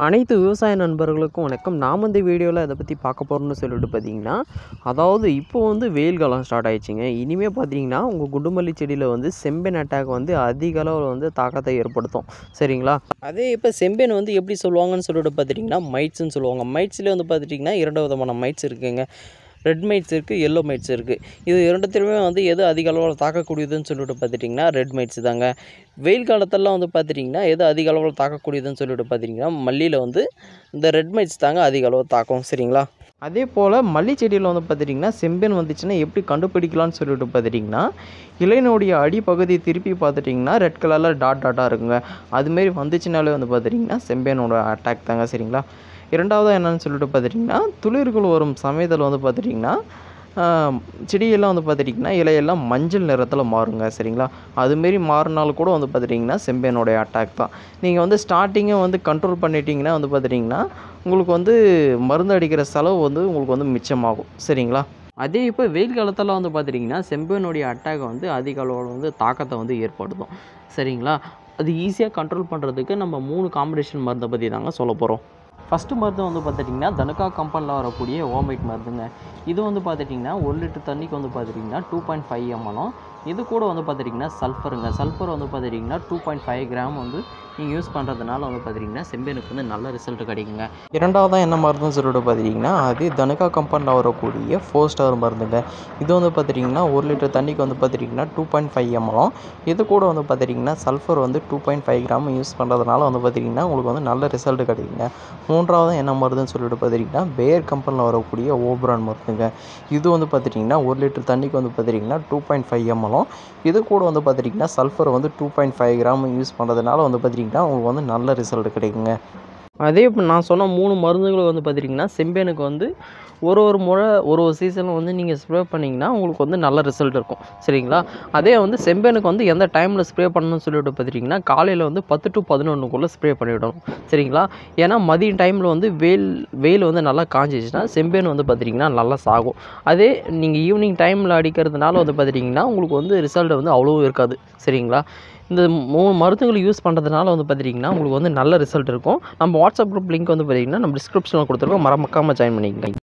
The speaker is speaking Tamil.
அனைத்து விவசாய நண்பர்களுக்கும் வணக்கம் நாம் இந்த வீடியோவில் இதை பற்றி பார்க்க போகிறோம்னு சொல்லிட்டு பார்த்தீங்கன்னா அதாவது இப்போ வந்து வெயில் காலம் ஸ்டார்ட் ஆயிடுச்சுங்க இனிமேல் பார்த்தீங்கன்னா உங்கள் குண்டுமல்லி செடியில் வந்து செம்பென் அட்டாக் வந்து அதிக அளவில் வந்து தாக்கத்தை ஏற்படுத்தும் சரிங்களா அதே இப்போ செம்பென் வந்து எப்படி சொல்லுவாங்கன்னு சொல்லிட்டு பார்த்துட்டிங்கன்னா மைட்ஸ்னு சொல்லுவாங்க மைட்ஸ்லேயே வந்து பார்த்துட்டிங்கன்னா இரண்டு விதமான மைட்ஸ் இருக்குங்க ரெட் மைட்ஸ் இருக்குது எல்லோ மைட்ஸ் இருக்குது இது இரண்டுத்திலுமே வந்து எது அதிக அளவில் தாக்கக்கூடியதுன்னு சொல்லிட்டு பார்த்துட்டிங்கன்னா ரெட் மைட்ஸ் தாங்க வெயில் காலத்தெல்லாம் வந்து பார்த்துட்டிங்கன்னா எது அதிக அளவில் தாக்கக்கூடியதுன்னு சொல்லிட்டு பார்த்துட்டிங்கன்னா மல்லியில் வந்து இந்த ரெட் மைட்ஸ் தாங்க அதிக அளவு தாக்கும் சரிங்களா அதே போல் மல்லி செடியில் வந்து பார்த்துட்டிங்கன்னா செம்பென் வந்துச்சுன்னா எப்படி கண்டுபிடிக்கலாம்னு சொல்லிட்டு பார்த்துட்டிங்கன்னா இலையினுடைய அடிப்பகுதி திருப்பி பார்த்துட்டிங்கன்னா ரெட் கலரில் டாட் டாட்டாக இருக்குங்க அதுமாரி வந்துச்சுனாலே வந்து பார்த்துட்டிங்கன்னா செம்பேனோட அட்டாக் தாங்க சரிங்களா இரண்டாவது என்னன்னு சொல்லிட்டு பார்த்துட்டிங்கன்னா துளிர்கள் வரும் சமயத்தில் வந்து பார்த்துட்டிங்கன்னா ஆஹ், செடியெல்லாம் வந்து பார்த்துட்டிங்கன்னா இலையெல்லாம் மஞ்சள் நிறத்தில் மாறுங்க சரிங்களா அதுமாரி மாறினாலும் கூட வந்து பார்த்துட்டிங்கன்னா செம்பேனுடைய அட்டாக் தான் நீங்கள் வந்து ஸ்டார்டிங்கை வந்து கண்ட்ரோல் பண்ணிட்டீங்கன்னா வந்து பார்த்துட்டிங்கன்னா உங்களுக்கு வந்து மருந்து அடிக்கிற செலவு வந்து உங்களுக்கு வந்து மிச்சமாகும் சரிங்களா அதே இப்போ வெயில் காலத்தில் வந்து பார்த்துட்டிங்கன்னா செம்பேனுடைய அட்டாக் வந்து அதிக அளவில் வந்து தாக்கத்தை வந்து ஏற்படுத்தும் சரிங்களா அது ஈஸியாக கண்ட்ரோல் பண்ணுறதுக்கு நம்ம மூணு காம்பினேஷன் மருந்தை பற்றி தாங்க சொல்ல போகிறோம் ஃபஸ்ட்டு மருந்து வந்து பார்த்துட்டிங்கன்னா தனுக்கா கம்பெனியில் வரக்கூடிய ஓமைட் மருந்துங்க இது வந்து பார்த்துட்டிங்கன்னா ஒரு லிட்டர் தண்ணிக்கு வந்து பார்த்துட்டிங்கன்னா டூ பாயிண்ட் ஃபைவ் எம்எலும் இது கூட வந்து பார்த்துட்டிங்கன்னா சல்ஃபருங்க சல்ஃபர் வந்து பார்த்துட்டிங்கன்னா டூ பாயிண்ட் ஃபைவ் கிராம் வந்து நீங்கள் யூஸ் பண்ணுறதுனால வந்து பார்த்துட்டிங்கன்னா செம்பேனுக்கு வந்து நல்ல ரிசல்ட் கிடைக்குங்க இரண்டாவதாக என்ன மருந்துன்னு சொல்லிட்டு பார்த்துட்டிங்கன்னா அது தனுக்கா கம்பெனியில் வரக்கூடிய ஃபோர் ஸ்டார் மருந்துங்க இது வந்து பார்த்துட்டிங்கன்னா ஒரு லிட்டர் தண்ணிக்கு வந்து பார்த்துட்டிங்கன்னா டூ பாயிண்ட் ஃபைவ் எம்எலும் இது கூட வந்து பார்த்துட்டிங்கன்னா சல்ஃபர் வந்து two point five gram use பண்ணுறதுனால வந்து பார்த்திங்கன்னா உங்களுக்கு வந்து நல்ல ரிசல்ட் கிடைக்குங்க மூன்றாவது என்ன மருந்துன்னு சொல்லிட்டு பார்த்துட்டிங்கன்னா பேர் கம்பெனியில் வரக்கூடிய ஓப்ரான் மருந்துங்க இது வந்து பார்த்துட்டிங்கன்னா ஒரு லிட்டர் தண்ணிக்கு வந்து பார்த்துட்டிங்கன்னா டூ பாயிண்ட் ஃபைவ் எம்எலும் இது கூட வந்து பார்த்துட்டிங்கன்னா சல்ஃபர் வந்து two point five gram use பண்ணுறதுனால வந்து பார்த்திட்டிங்கன்னா உங்களுக்கு வந்து நல்ல ரிசல்ட் கிடைக்குங்க அதே இப்போ நான் சொன்ன மூணு மருந்துகள் வந்து பார்த்துட்டிங்கன்னா செம்பேனுக்கு வந்து ஒரு ஒரு முறை ஒரு ஒரு சீசனில் வந்து நீங்கள் ஸ்ப்ரே பண்ணிங்கன்னா உங்களுக்கு வந்து நல்ல ரிசல்ட் இருக்கும் சரிங்களா அதே வந்து செம்பேனுக்கு வந்து எந்த டைமில் ஸ்ப்ரே பண்ணணும்னு சொல்லிட்டு பார்த்துட்டிங்கன்னா காலையில் வந்து பத்து டு பதினொன்றுக்குள்ளே ஸ்ப்ரே பண்ணிவிடணும் சரிங்களா ஏன்னா மதிய டைமில் வந்து வெயில் வெயில் வந்து நல்லா காஞ்சிச்சுன்னா செம்பேன் வந்து பார்த்துட்டிங்கன்னா நல்லா சாகும் அதே நீங்கள் ஈவினிங் டைமில் அடிக்கிறதுனால வந்து பார்த்துட்டிங்கன்னா உங்களுக்கு வந்து ரிசல்ட் வந்து அவ்வளோ இருக்காது சரிங்களா இந்த மூணு மருந்துகள் யூஸ் பண்ணுறதுனால வந்து பார்த்துட்டிங்கன்னா உங்களுக்கு வந்து நல்ல ரிசல்ட் இருக்கும் நம்ம வாட்ஸ்அப் குரூப் லிங்க் வந்து பார்த்திங்கன்னா நம்ம டிஸ்கிரிப்ஷனில் கொடுத்துருக்கோம் மறக்காமல் ஜாயின் பண்ணிக்கங்க